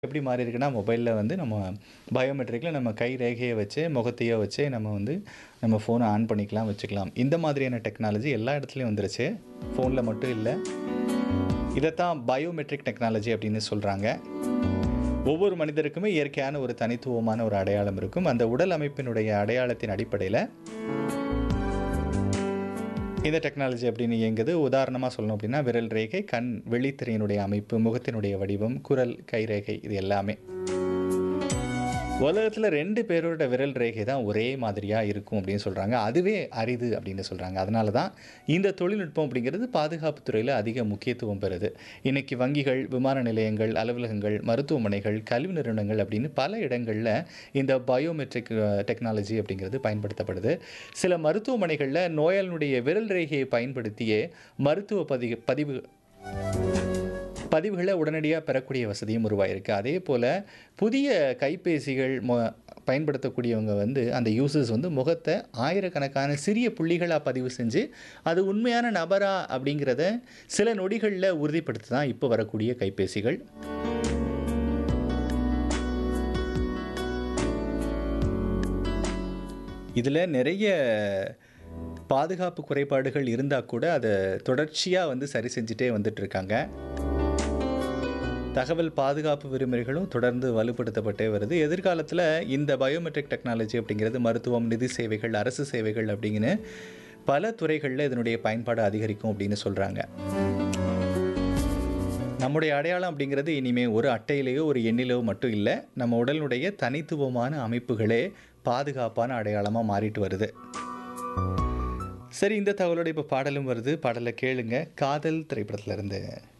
எப்படி மாறி இருக்குன்னா, மொபைல்ல வந்து நம்ம பயோமெட்ரிக்ல நம்ம கை ரேகைய வச்சே, முகத்தையோ வச்சே நம்ம வந்து நம்ம ஃபோன ஆன் பண்ணிக்கலாம், வச்சுக்கலாம். இந்த மாதிரியான டெக்னாலஜி எல்லா இடத்துலயும் வந்துருச்சு. ஃபோன்ல மட்டும் இல்ல. இதத்தான் பயோமெட்ரிக் டெக்னாலஜி அப்படின்னு சொல்றாங்க. ஒவ்வொரு மனிதருக்குமே இயற்கையான ஒரு தனித்துவமான ஒரு அடையாளம் இருக்கும். அந்த உடல் அமைப்பினுடைய அடையாளத்தின் அடிப்படையில இந்த டெக்னாலஜி அப்படின்னு இயங்குது. உதாரணமா சொல்லணும் அப்படின்னா, விரல் ரேகை, கண் விழித்திரையினுடைய அமைப்பு, முகத்தினுடைய வடிவம், குரல், கைரேகை இது எல்லாமே. உலகத்துல 2 பேரோட விரல் ரேகை தான் ஒரே மாதிரியா இருக்கும் அப்படின்னு சொல்றாங்க. அதுவே அரிது அப்படின்னு சொல்றாங்க. அதனால தான் இந்த தொழில்நுட்பம் அப்படிங்கிறது பாதுகாப்பு துறையில அதிக முக்கியத்துவம் பெறுது. இன்னைக்கு வங்கிகள், விமான நிலையங்கள், அலுவலகங்கள், மருத்துவமனைகள், கல்வி நிறுவனங்கள் அப்படின்னு பல இடங்கள்ல இந்த பயோமெட்ரிக் அ டெக்னாலஜி அப்படிங்கிறது பயன்படுத்தப்படுது. சில மருத்துவமனைகள்ல நோயாளியினுடைய விரல் ரேகையை பயன்படுத்தியே மருத்துவ பதிக பதிவு பதிவுகள உடனடியா பெறக்கூடிய வசதியும் உருவாயிருக்கு. அதேபோல புதிய கைபேசிகள் மொ பயன்படுத்தக்கூடியவங்க வந்து அந்த யூசர்ஸ் வந்து முகத்த ஆயிரக்கணக்கான சிறிய புள்ளிகளா பதிவு செஞ்சு, அது உண்மையான நபரா அப்படிங்கிறத சில நொடிகள்ல உறுதிப்படுத்த தான் இப்ப வரக்கூடிய கைபேசிகள். இதுல நிறைய பாதுகாப்பு குறைபாடுகள் இருந்தா கூட, அத தொடர்ச்சியா வந்து சரி செஞ்சுட்டே வந்துட்டு இருக்காங்க. தகவல் பாதுகாப்பு விதிமுறைகளும் தொடர்ந்து வலுப்படுத்தப்பட்டே வருது. எதிர்காலத்துல இந்த பயோமெட்ரிக் டெக்னாலஜி அப்படிங்கிறது மருத்துவம், நிதி சேவைகள், அரசு சேவைகள் அப்படிங்கன்னு பல துறைகள்ல இதனுடைய பயன்பாடு அதிகரிக்கும் அப்படின்னு சொல்றாங்க. நம்முடைய அடையாளம் அப்படிங்கிறது இனிமே ஒரு அட்டையிலேயோ, ஒரு எண்ணிலோ மட்டும் இல்ல. நம்ம உடலினுடைய தனித்துவமான அமைப்புகளே பாதுகாப்பான அடையாளமா மாறிட்டு வருது. சரி இந்த தகவலோட இப்ப பாடலும் வருது. பாடல கேளுங்க. காதல் திரைப்படத்துல இருந்து.